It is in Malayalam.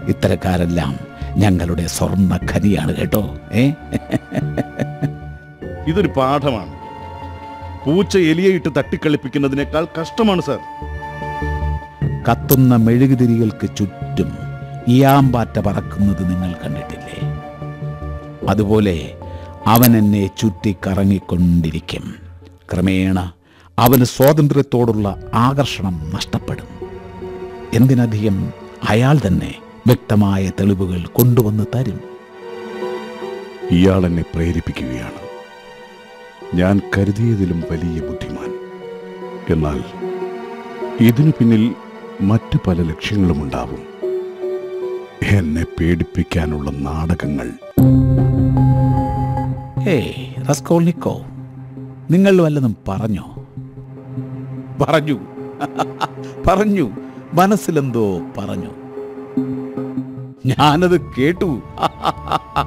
ഇത്തരക്കാരെല്ലാം ഞങ്ങളുടെ സ്വർണ്ണ ഖനിയാണ് കേട്ടോ ഏ ഇതൊരു പാഠമാണ് പൂച്ച എലിയെ ഇട്ട് തട്ടിക്കളിപ്പിക്കുന്നതിനേക്കാൾ കഷ്ടമാണ് സാർ കത്തുന്ന മെഴുകുതിരികൾക്ക് ചുറ്റും ഇയാമ്പാറ്റ പറക്കുന്നത് നിങ്ങൾ കണ്ടിട്ടില്ലേ അതുപോലെ അവൻ എന്നെ ചുറ്റിക്കറങ്ങിക്കൊണ്ടിരിക്കും ക്രമേണ അവന് സ്വാതന്ത്ര്യത്തോടുള്ള ആകർഷണം നഷ്ടപ്പെടും എന്തിനധികം അയാൾ തന്നെ വ്യക്തമായ തെളിവുകൾ കൊണ്ടുവന്ന് തരും ഇയാൾ എന്നെ പ്രേരിപ്പിക്കുകയാണ് ഞാൻ കരുതിയതിലും വലിയ ബുദ്ധിമാൻ എന്നാൽ ഇതിനു പിന്നിൽ മറ്റു പല ലക്ഷ്യങ്ങളുമുണ്ടാവും എന്നെ പേടിപ്പിക്കാനുള്ള നാടകങ്ങൾ ഏയ് റസ്കോൾനിക്കോ നിങ്ങൾ വല്ലതും പറഞ്ഞോ പറഞ്ഞു പറഞ്ഞു മനസ്സിലെന്തോ പറഞ്ഞു ഞാനത് കേട്ടു